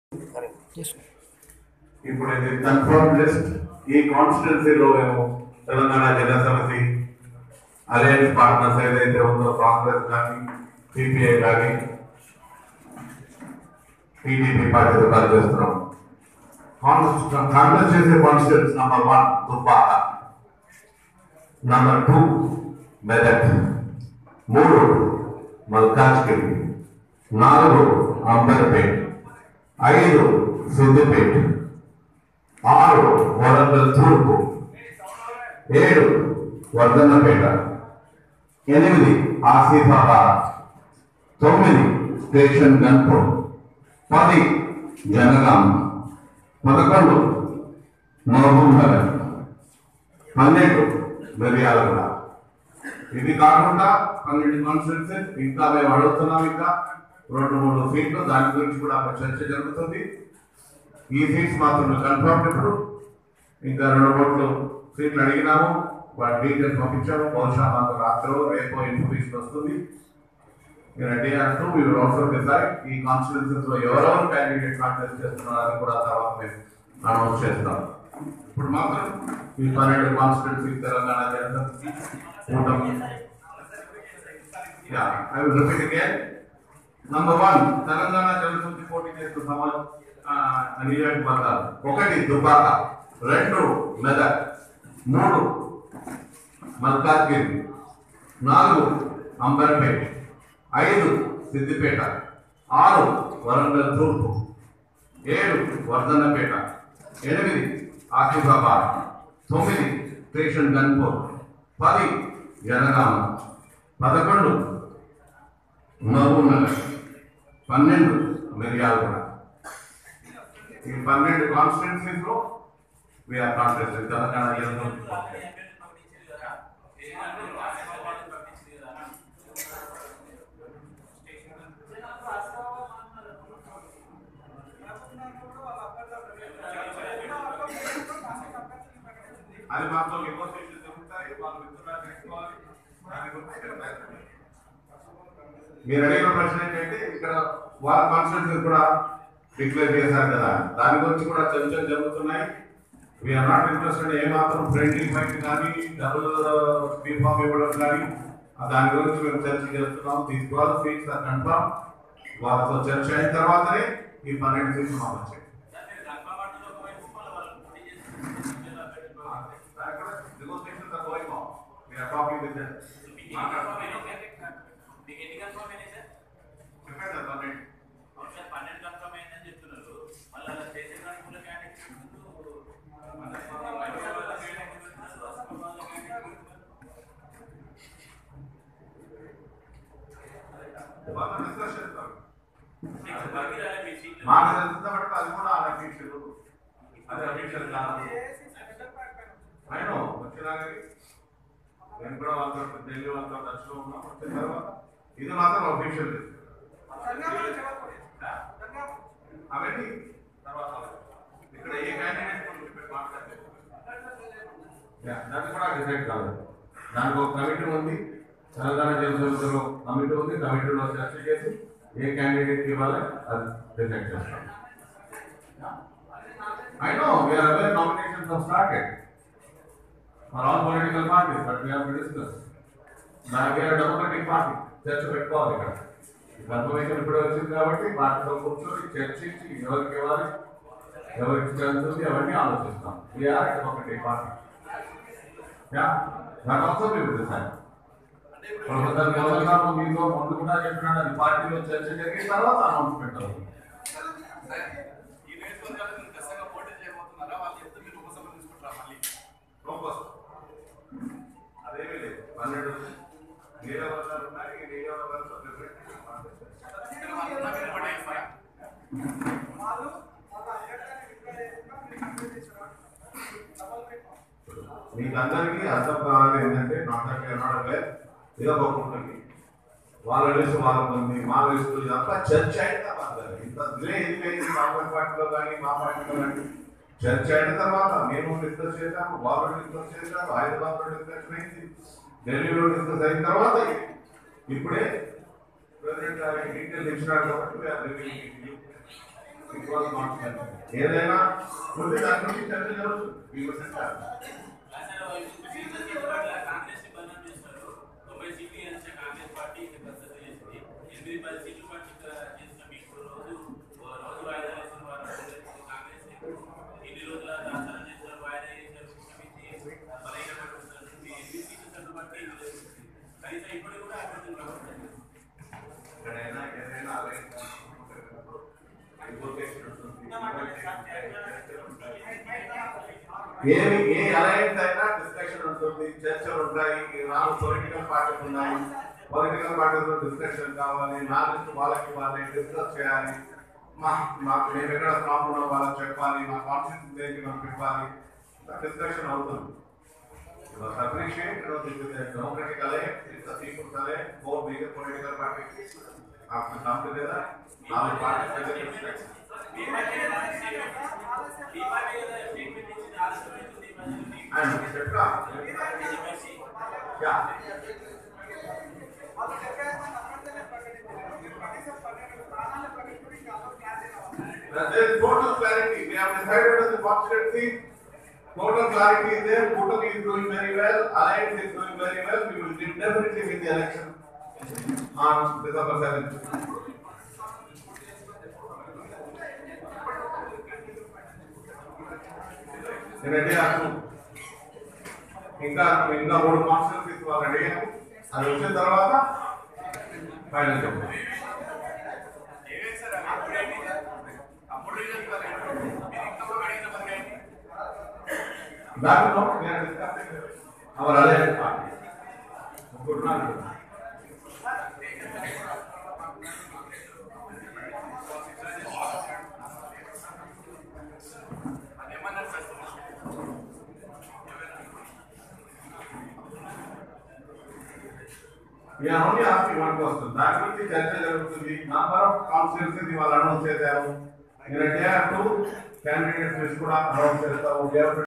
ఇప్పుడు ఇది confirm list ఈ కాన్స్టిట్యున్సీలో మేము తెలంగాణ జనసమితి అలయన్స్ పార్ట్నర్స్ ఏదైతే ఉందో కాంగ్రెస్ కానీ సిపిఐ కానీ టీడీపీ పార్టీతో పనిచేస్తున్నాం కాంగ్రెస్ కాంగ్రెస్ చేసే constituencies number one Dubbaka number two Medak మూడు మల్కాజ్గిరి నాలుగు అంబర్పేట్ ఐదు సిద్దిపేట్ ఆరు వరంగల్ తూర్పు ఏడు వర్ధన్నపేట ఎనిమిది ఆసిఫాబాద్ తొమ్మిది స్టేషన్ గన్పూర్ పది జనగాం పదకొండు మహబూబ్ నగర్ పన్నెండు మిర్యాలగూడ ఇది కాకుండా పన్నెండు కాన్స్టిట్యూన్సీస్ ఇంకా మేము అడుగుతున్నాం ఇంకా రెండు మూడు సీట్లు దాని గురించి కూడా ఒక చర్చ జరుగుతుంది ఈ సీట్స్ మాత్రం కన్ఫర్మ్ ఇప్పుడు ఇంకా రెండు మూడు సీట్లు అడిగినాము వాటి డీటెయిల్స్ పంపించాము బహుశా మాకు రాత్రి రేపు ఇన్ఫర్మేషన్ వస్తుంది రెడీ అంటూ వీ విల్ ఆల్సో డిసైడ్ ఈ కాన్స్టిట్యూన్సీస్ లో ఎవరెవరు క్యాండిడేట్ కాంటెస్ట్ చేస్తున్నారు అది కూడా తర్వాత మేము అనౌన్స్ చేస్తాం ఇప్పుడు మాత్రం ఈ పన్నెండు కాన్స్టిట్యూన్సీ తెలంగాణ జనసమితి కూటమి yeah I will repeat again number one Telangana Jana Samithi పోటీ చేస్తున్న సమాజ నియోజకవర్గాలు ఒకటి దుబ్బాక రెండు మెదక్ మూడు మల్కాజ్గిరి నాలుగు అంబర్పేట్ ఐదు సిద్దిపేట ఆరు వరంగల్ తూర్పు ఏడు వర్ధన్నపేట ఎనిమిది ఆసిఫాబాద్ తొమ్మిది స్టేషన్ గన్పూర్ పది జనగామ పదకొండు మహబూబ్ నగర్ పన్నెండు మిర్యాలగూడ ఈ పన్నెండు కాన్స్టిట్యున్సీస్ లో వీఆర్ కాంటెస్ట్ తెలంగాణ యూనివర్సిటీ అది మాతో నెగోషియేషన్ జరుగుతాయి వాళ్ళు విత్డ్రా చేసుకోవాలి దాని గురించి నిర్ణయం. మీరు అడిగిన ప్రశ్న ఏంటంటే ఇక్కడ వాళ్ళ కాన్స్టిట్యూన్సీ కూడా డిక్లేర్ చేశారు కదా దాని గురించి కూడా చర్చలు జరుగుతున్నాయి వీఆర్ నాట్ ఇంట్రెస్టెడ్ ఏ మాత్రం ఫ్రెండ్లీ ఫైట్ కానీ డబుల్ బీఫామ్ ఇవ్వడం కానీ ఆ దాని గురించి మేము చర్చ చేస్తున్నాం తీసుకోవాలి సీట్స్ ఆర్ కన్ఫర్మ్ వాళ్ళతో చర్చ అయిన తర్వాతనే ఈ పన్నెండు సీట్లు మాకు వచ్చాయి negotiations are going on. We are talking with them. చెప్పాను కదా పన్నెండు వాళ్ళు డిస్కస్ చేస్తారు మాకు తెలిసిన బట్టి అది కూడా అఫీషియల్ అది అఫీషియల్ కాదు అయినా వచ్చినా కానీ నేను కూడా వాళ్ళతో ఢిల్లీ వాళ్ళతో టచ్లో ఉన్నాం వచ్చిన తర్వాత ఇది మాత్రం అఫీషియల్ అవన్నీ తర్వాత ఇక్కడ ఏ క్యాండిడేట్ గురించి మీరు మాట్లాడలేదు దాన్ని కూడా డిసైడ్ కాలేదు దానికి ఒక కమిటీ ఉంది తెలంగాణ జనసమితిలో కమిటీ ఉంది కమిటీలో చర్చ చేసి ఏ క్యాండిడేట్ ఇవ్వాలి అది డిసైడ్ చేస్తాం I know, we are aware nominations have started for all political parties, but we have to discuss. Now we are a democratic party, చర్చ పెట్టుకోవాలి ఇక్కడ కన్ఫర్మేషన్ ఇప్పుడే వచ్చింది కాబట్టి పార్టీలో కూర్చొని చర్చించి ఎవరికి ఇవ్వాలి ఎవరికి చెందుతుంది అవన్నీ ఆలోచిస్తాం we are democratic party yeah that also we will decide professor Gaurav గారు మీతో ముందు కూడా చెప్పినాడు అది పార్టీలో చర్చ జరిగిన తర్వాత అనౌన్స్మెంట్ అవుతుంది ఈ నియోజకవర్గాలకు మీరు ఖచ్చితంగా పోటీ చేయబోతున్నారా వాళ్ళు చెప్తే మీరు ఉపసభ తీసుకుంటారా మళ్ళీ ఫోకస్ అదేమీ లేదు పన్నెండు నియోజకవర్గాలు ఉన్నాయి ఈ నియోజకవర్గాలతో డిఫరెంట్ ఇక్కడ వాళ్ళు నవీన పటేల్ చేస్తారా మీకు అందరికీ అర్థం కావాలి ఏంటంటే నాట్ నాట్ ఇదో ఒక ఉంటుంది వాళ్ళ లిస్ట్ వాళ్ళకు ఉంది మా లిస్ట్ ఇదంతా చర్చ అయిన తర్వాత ఇంత డిలే ఎందుకైంది కాంగ్రెస్ పార్టీలో కానీ మా పార్టీలో కానీ చర్చ అయిన తర్వాత మేము డిస్కస్ చేశాము వాళ్ళు డిస్కస్ చేశారు హైదరాబాద్ లో డిస్కస్ అయింది ఢిల్లీలో డిస్కస్ అయిన తర్వాత ఇప్పుడే ప్రెసిడెంట్ గారికి డీటెయిల్స్ ఇచ్చినాడు కాబట్టి we are reviewing it. ఇప్పుడు ఇవాళ మాట్లాడారు ఏదైనా ఉంటే దాని గురించి చర్చ జరుగుతుంది We will sit down. అసలు సీట్ల సీట్ల కాంగ్రెస్ ని బదనాం చేస్తారు తొంభై సీట్లు గెలిచిన కాంగ్రెస్ పార్టీ ఇది పద్ధతి చేసింది ఎనిమిది పది సీట్లు పార్టీ చేసిన మీకు రోజు ఓ రోజు వాయిదా వేసిన వారు కాంగ్రెస్ ఎన్ని రోజుల దాసనం చేస్తారు వాయిదా చేశారు క్షమించి బలహీనపడుతున్నారు మీ ఎనిమిది సీట్లు సభ్యులు బట్టి ఇది జరుగుతుంది కనీసం ఇప్పుడు కూడా అభివృద్ధి ప్రభుత్వం ఎక్కడైనా ఏదైనా అలాగే ఇంకోటేషన్ ఏమి ఏ అలయన్స్ అయినా డిస్కషన్ ఉంటుంది చర్చలు ఉంటాయి ఈ నాలుగు పొలిటికల్ పార్టీలు ఉన్నాయి పొలిటికల్ పార్టీలో డిస్కషన్ కావాలి నా లిస్ట్ వాళ్ళకి ఇవ్వాలి డిస్కస్ చేయాలి మా మాకు మేము ఎక్కడ స్ట్రాంగ్ ఉన్నాం వాళ్ళకి చెప్పాలి మా కాన్ఫిడెన్స్ దేనికి మనం చెప్పాలి డిస్కషన్ అవుతుంది You must appreciate, you know, this is a democratic alliance, it's a people's alliance, four major political parties have to come together. Now the parties together discuss. మీ పార్టీ కదా స్టేట్మెంట్ మీ party కదా statement ఇచ్చింది ఆలస్యమైంది ఈ మధ్యలో మీ And చెప్తా, BJP yeah. Now There is total clarity, we have decided on the constituency, total clarity is there, Kutali is doing very well, Alliance is doing very well, we will definitely win the election on December seventh. నేను ready అయ్యాను ఇంకా ఇంకా మూడు constituencies వాళ్ళు ready అయ్యాను అది వచ్చిన తర్వాత ఫైనల్ చెప్తాను ఏమేమి సార్ అవి అప్పుడేంటి అప్పుడు రిజల్ట్ మరి మీరు ఇంకా అడిగిన మరి ఏంటి దాంట్లో నేను డిస్కసింగ్ అవర్ అలయన్స్ పార్టీ ముగ్గురున్నారు అది ఏమన్నారు sir we are only asking one question దాని గురించి చర్చ జరుగుతుంది నంబర్ ఆఫ్ కాన్స్టిట్యూన్సీ వాళ్ళు అనౌన్స్ చేశారు నేను డే టూ క్యాండిడేట్స్ కూడా అనౌన్స్ చేస్తాము